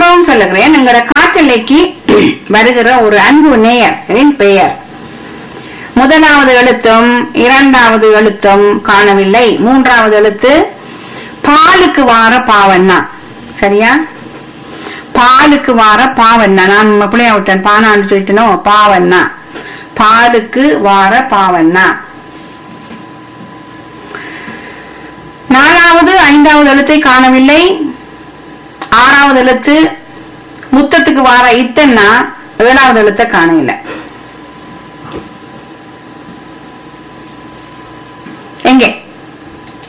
திரும்பவும் சொல்லுகிறேன் எங்களோட காட்டலைக்கு வருகிற ஒரு அன்பு நேயரின் பெயர் முதலாவது எழுத்தும் இரண்டாவது எழுத்தும் காணவில்லை மூன்றாவது எழுத்து பாலுக்கு வார பாவண்ணா சரியா பாலுக்கு வார பாவண்ணா நான் பிள்ளைய விட்டேன் பானான்னு சொல்லிட்டனோ பாவண்ணா பாலுக்கு வார பாவண்ணா நாலாவது ஐந்தாவது எழுத்தை காணவில்லை ஆறாவது எழுத்து முத்தத்துக்கு வார இத்தன்னா ஏழாவது எழுத்தை காணவில்லை எங்கே